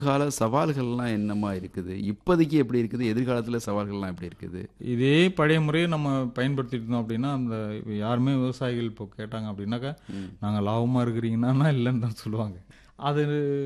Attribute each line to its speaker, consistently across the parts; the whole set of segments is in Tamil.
Speaker 1: கால சவால்கள்லாம் என்னமா இருக்குது இப்போதைக்கு எப்படி இருக்குது எதிர்காலத்தில் சவால்கள்லாம் எப்படி இருக்குது
Speaker 2: இதே பழைய முறையை நம்ம பயன்படுத்திட்டு இருந்தோம் அப்படின்னா அந்த இப்ப யாருமே விவசாயிகள் இப்போ கேட்டாங்க அப்படின்னாக்கா நாங்கள் லாபமாக இருக்கிறீங்கன்னா இல்லைன்னு தான் சொல்லுவாங்க அது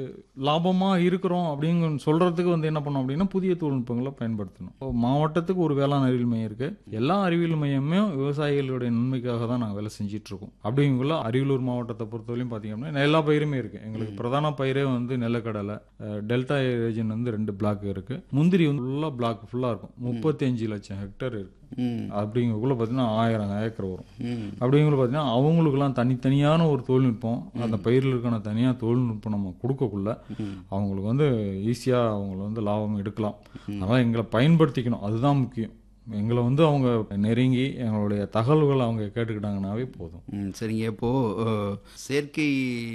Speaker 2: லாபமாக இருக்கிறோம் அப்படிங்க சொல்கிறதுக்கு வந்து என்ன பண்ணோம் அப்படின்னா புதிய தொழில்நுட்பங்களை பயன்படுத்தணும் இப்போ மாவட்டத்துக்கு ஒரு வேளாண் அறிவியல் மையம் இருக்குது எல்லா அறிவியல் மையமும் விவசாயிகளுடைய நன்மைக்காக தான் நாங்கள் வேலை செஞ்சுட்டு இருக்கோம் அப்படிங்குள்ள அரியலூர் மாவட்டத்தை பொறுத்தவரையும் பார்த்தீங்க அப்படின்னா எல்லா பயிருமே இருக்குது எங்களுக்கு பிரதான பயிரே வந்து நிலக்கடலை அஹ், டெல்டா ரீஜன் வந்து ரெண்டு பிளாக் இருக்குது முந்திரி வந்து ஃபுல்லாக பிளாக் ஃபுல்லாக இருக்கும் முப்பத்தஞ்சு லட்சம் ஹெக்டேர் இருக்குது
Speaker 1: ம்
Speaker 2: அப்படிங்கக்குள்ள பார்த்தீங்கன்னா ஆயிரம் ஏக்கர் வரும்
Speaker 1: ம்
Speaker 2: அப்படிங்குள்ள பார்த்தீங்கன்னா அவங்களுக்குலாம் தனித்தனியான ஒரு தொழில்நுட்பம் அந்த பயிரில் இருக்கான தனியாக தொழில்நுட்பம் நம்ம கொடுக்கக்குள்ள அவங்களுக்கு வந்து ஈஸியாக அவங்கள வந்து லாபம் எடுக்கலாம் அதனால் எங்களை பயன்படுத்திக்கணும் அதுதான் முக்கியம் எங்களை வந்து அவங்க நெருங்கி எங்களுடைய தகவல்களை அவங்க கேட்டுக்கிட்டாங்கன்னாவே போதும்
Speaker 1: ம் சரிங்க இப்போது செயற்கை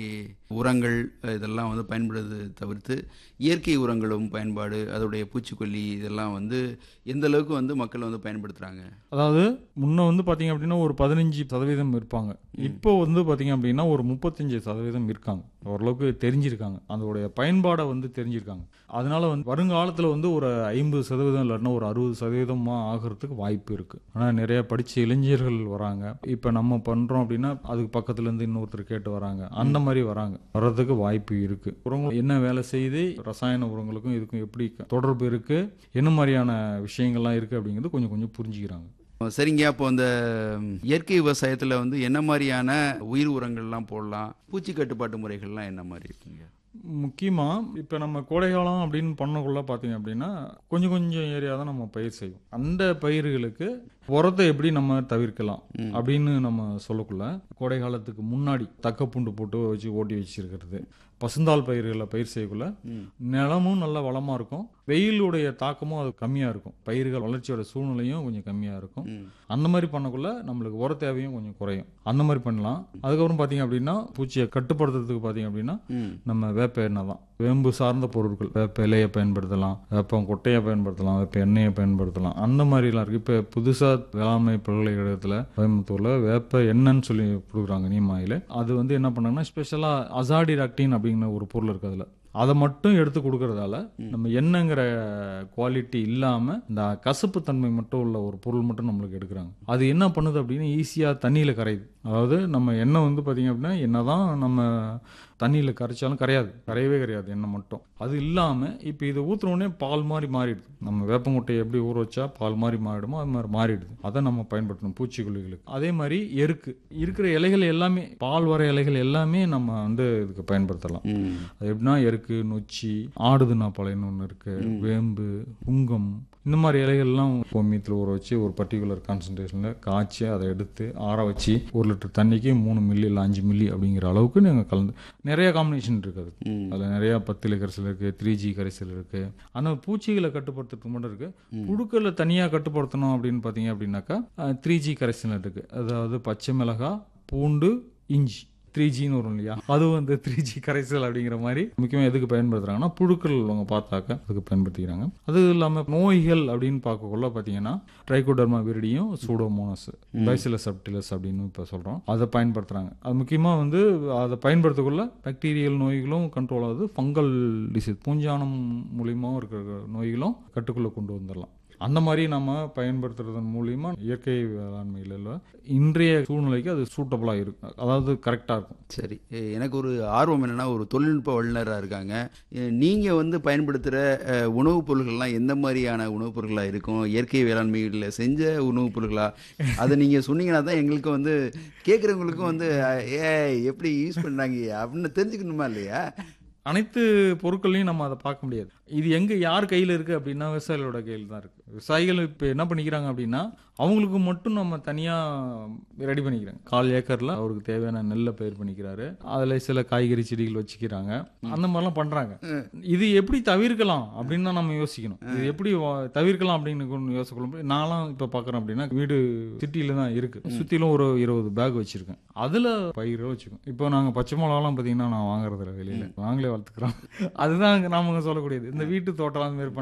Speaker 1: உரங்கள் இதெல்லாம் வந்து பயன்படுறது தவிர்த்து இயற்கை உரங்களும் பயன்பாடு அதோடைய பூச்சிக்கொல்லி இதெல்லாம் வந்து எந்த அளவுக்கு வந்து மக்கள் வந்து பயன்படுத்துகிறாங்க
Speaker 2: அதாவது முன்ன வந்து பார்த்தீங்க அப்படின்னா ஒரு பதினஞ்சு சதவீதம் இருப்பாங்க இப்போ வந்து பார்த்தீங்க அப்படின்னா ஒரு முப்பத்தஞ்சு சதவீதம் இருக்காங்க ஓரளவுக்கு தெரிஞ்சிருக்காங்க அதோடைய பயன்பாடை வந்து தெரிஞ்சிருக்காங்க அதனால வந்து வருங்காலத்தில் வந்து ஒரு ஐம்பது சதவீதம் இல்லைன்னா ஒரு அறுபது சதவீதமாக ஆகிறதுக்கு வாய்ப்பு இருக்குது ஆனால் நிறைய படித்த இளைஞர்கள் வராங்க இப்போ நம்ம பண்ணுறோம் அப்படின்னா அதுக்கு பக்கத்துலேருந்து இன்னொருத்தர் கேட்டு வராங்க அந்த மாதிரி வராங்க வர்றதுக்கு வாய்ப்பு இருக்குது உரங்கள் என்ன வேலை செய்து ரசாயன உரங்களுக்கும் இதுக்கும் எப்படி தொடர்பு இருக்குது என்ன மாதிரியான விஷயங்கள்லாம் இருக்குது அப்படிங்கிறது கொஞ்சம் கொஞ்சம் புரிஞ்சுக்கிறாங்க
Speaker 1: சரிங்க அப்போ அந்த இயற்கை விவசாயத்தில் வந்து என்ன மாதிரியான உயிர் உரங்கள்லாம் போடலாம் பூச்சி கட்டுப்பாட்டு முறைகள்லாம் என்ன மாதிரி இருக்குங்க
Speaker 2: முக்கியமாக இப்போ நம்ம கோடைக்காலம் அப்படின்னு பண்ணக்குள்ள பார்த்தீங்க அப்படின்னா கொஞ்சம் கொஞ்சம் ஏரியா தான் நம்ம பயிர் செய்வோம் அந்த பயிர்களுக்கு உரத்தை எப்படி நம்ம தவிர்க்கலாம் அப்படின்னு நம்ம சொல்லக்குள்ள கோடை காலத்துக்கு முன்னாடி தக்க பூண்டு போட்டு வச்சு ஓட்டி வச்சிருக்கிறது பசுந்தாள் பயிர்களை பயிர் செய்யக்குள்ள நிலமும் நல்ல வளமாக இருக்கும் வெயிலுடைய தாக்கமும் அது கம்மியாக இருக்கும் பயிர்கள் வளர்ச்சியோட சூழ்நிலையும் கொஞ்சம் கம்மியாக இருக்கும் அந்த மாதிரி பண்ணக்குள்ள நம்மளுக்கு உர தேவையும் கொஞ்சம் குறையும் அந்த மாதிரி பண்ணலாம் அதுக்கப்புறம் பார்த்தீங்க அப்படின்னா பூச்சியை கட்டுப்படுத்துறதுக்கு பார்த்தீங்க அப்படின்னா
Speaker 1: ம்
Speaker 2: நம்ம வேப்ப எண்ணெய் தான் வேம்பு சார்ந்த பொருட்கள் வேப்ப இலையை பயன்படுத்தலாம் வேப்பம் கொட்டையை பயன்படுத்தலாம் வேப்ப எண்ணெயை பயன்படுத்தலாம் அந்த மாதிரிலாம் இருக்குது இப்போ புதுசாக வேளாண்மை பல்கலைக்கழகத்தில் கோயம்புத்தூரில் வேப்ப எண்ணெய்ன்னு சொல்லி கொடுக்குறாங்க நீமாயில் அது வந்து என்ன பண்ணாங்கன்னா ஸ்பெஷலாக அசாடிராக்டின் அப்படிங்கிற ஒரு பொருள் இருக்குது அதில் அதை மட்டும் எடுத்து கொடுக்கறதால நம்ம எண்ணெய்ங்கிற குவாலிட்டி இல்லாமல் இந்த கசப்பு தன்மை மட்டும் உள்ள ஒரு பொருள் மட்டும் நம்மளுக்கு எடுக்கிறாங்க அது என்ன பண்ணுது அப்படின்னா ஈஸியாக தண்ணியில் கரையுது அதாவது நம்ம எண்ணெய் வந்து பார்த்தீங்க அப்படின்னா என்னதான் நம்ம தண்ணியில் கரைச்சாலும் கரையாது கரையவே கரையாது எண்ணெய் மட்டும் அது இல்லாமல் இப்போ இதை ஊற்றுனோடனே பால் மாதிரி மாறிடுது நம்ம வேப்பங்குட்டையை எப்படி ஊற வச்சா பால் மாதிரி மாறிடுமோ அது மாதிரி மாறிடுது அதை நம்ம பயன்படுத்தணும் பூச்சிக்கொல்லிகளுக்கு அதே மாதிரி எருக்கு இருக்கிற இலைகள் எல்லாமே பால் வர இலைகள் எல்லாமே நம்ம வந்து இதுக்கு பயன்படுத்தலாம்
Speaker 1: ம்
Speaker 2: அது எப்படின்னா எருக்கு நொச்சி ஆடுதுனா பழையன்னு ஒன்று இருக்கு வேம்பு புங்கம் இந்த மாதிரி இலைகள்லாம் கோமியத்தில் ஊற வச்சு ஒரு பர்டிகுலர் கான்சன்ட்ரேஷனில் காய்ச்சி அதை எடுத்து ஆற வச்சு ஒரு லிட்டர் தண்ணிக்கு மூணு மில்லி இல்லை அஞ்சு மில்லி அப்படிங்கிற அளவுக்கு நீங்கள் கலந்து நிறைய காம்பினேஷன் இருக்குது
Speaker 1: ம்.
Speaker 2: அதில் நிறைய பத்திலை கரைசல் இருக்குது த்ரீ ஜி கரைசல் இருக்குது அந்த பூச்சிகளை கட்டுப்படுத்துறதுக்கு மட்டும் இருக்குது புழுக்களை தனியாக கட்டுப்படுத்தணும் அப்படின்னு பார்த்தீங்க அப்படின்னாக்கா த்ரீ ஜி கரைசல் இருக்குது அதாவது பச்சை மிளகாய் பூண்டு இஞ்சி த்ரீ ஜின்னு வரும் இல்லையா அது வந்து த்ரீ ஜி கரைசல் அப்படிங்கிற மாதிரி முக்கியமாக எதுக்கு பயன்படுத்துறாங்கன்னா புழுக்கள் அவங்க பார்த்தாக்க அதுக்கு பயன்படுத்திக்கிறாங்க அது இல்லாமல் நோய்கள் அப்படின்னு பார்க்கக்குள்ள பார்த்தீங்கன்னா ட்ரைகோடர்மா விரிடியும் சூடோமோனஸ் பைசிலஸ் சப்டிலஸ் அப்படின்னு இப்போ சொல்கிறோம் அதை பயன்படுத்துகிறாங்க அது முக்கியமாக வந்து அதை பயன்படுத்தக்குள்ள பாக்டீரியல் நோய்களும் கண்ட்ரோல் ஆகுது ஃபங்கல் டிசீஸ் பூஞ்சானம் மூலியமாகவும் இருக்கிற நோய்களும் கட்டுக்குள்ளே கொண்டு வந்துடலாம் அந்த மாதிரி நம்ம பயன்படுத்துறதன் மூலியமா இயற்கை வேளாண்மையில இன்றைய சூழ்நிலைக்கு அது சூட்டபுளாக இருக்கும் அதாவது கரெக்டாக இருக்கும்
Speaker 1: சரி எ- எனக்கு ஒரு ஆர்வம் என்னன்னா ஒரு தொழில்நுட்ப வல்லுநராக இருக்காங்க எ, நீங்க வந்து பயன்படுத்துகிற உணவுப் பொருள்கள்லாம் எந்த மாதிரியான உணவுப் பொருட்களாக இருக்கும் இயற்கை வேளாண்மையில் செஞ்ச உணவுப் பொருட்களா அதை நீங்க சொன்னீங்கன்னா தான் எங்களுக்கு வந்து கேட்குறவங்களுக்கும் வந்து ஏ எப்படி யூஸ் பண்ணாங்க அப்படின்னு தெரிஞ்சுக்கணுமா இல்லையா
Speaker 2: அனைத்து பொருட்களையும் நம்ம அதை பார்க்க முடியாது இது எங்க யார் கையில் இருக்கு அப்படின்னா விவசாயிகளோட கையில் தான் இருக்கு விவசாயிகள் இப்போ என்ன பண்ணிக்கிறாங்க அப்படின்னா அவங்களுக்கு மட்டும் நம்ம தனியா ரெடி பண்ணிக்கிறாங்க கால் ஏக்கர்ல அவருக்கு தேவையான நெல்லை பயிர் பண்ணிக்கிறாரு அதுல சில காய்கறி செடிகள் வச்சுக்கிறாங்க அந்த மாதிரிலாம் பண்றாங்க இது எப்படி தவிர்க்கலாம் அப்படின்னு தான் நம்ம யோசிக்கணும் இது எப்படி வா- தவிர்க்கலாம் அப்படின்னு யோசிக்கணும் நான்லாம் இப்ப பாக்குறேன் அப்படின்னா வீடு சிட்டியில தான் இருக்கு சுத்திலும் ஒரு இருபது பேக் வச்சிருக்கேன் அதுல பயிரை வச்சுக்கோம் இப்போ நாங்க பச்சை மிளகாலாம் பாத்தீங்கன்னா நான் வாங்குறது இல்ல வெளியில நாங்களே வளர்த்துக்கிறோம் அதுதான் நாம சொல்லக்கூடியது இந்த வீட்டு தோட்டம் அந்த மாதிரி பண்றது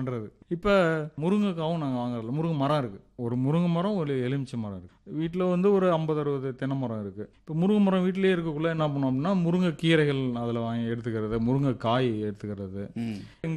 Speaker 2: இப்போ முருங்கைக்காவும் நாங்கள் வாங்குறதில்ல முருங்கை மரம் இருக்குது ஒரு முருங்கை மரம் ஒரு எலுமிச்சை மரம் இருக்குது வீட்டில் வந்து ஒரு ஐம்பது அறுபது தென்னை மரம் இருக்குது இப்போ முருங்கை மரம் வீட்டிலேயே இருக்கக்குள்ள என்ன பண்ணோம் அப்படின்னா முருங்கை கீரைகள் அதில் வாங்கி எடுத்துக்கிறது முருங்கை காய் எடுத்துக்கிறது
Speaker 1: ம்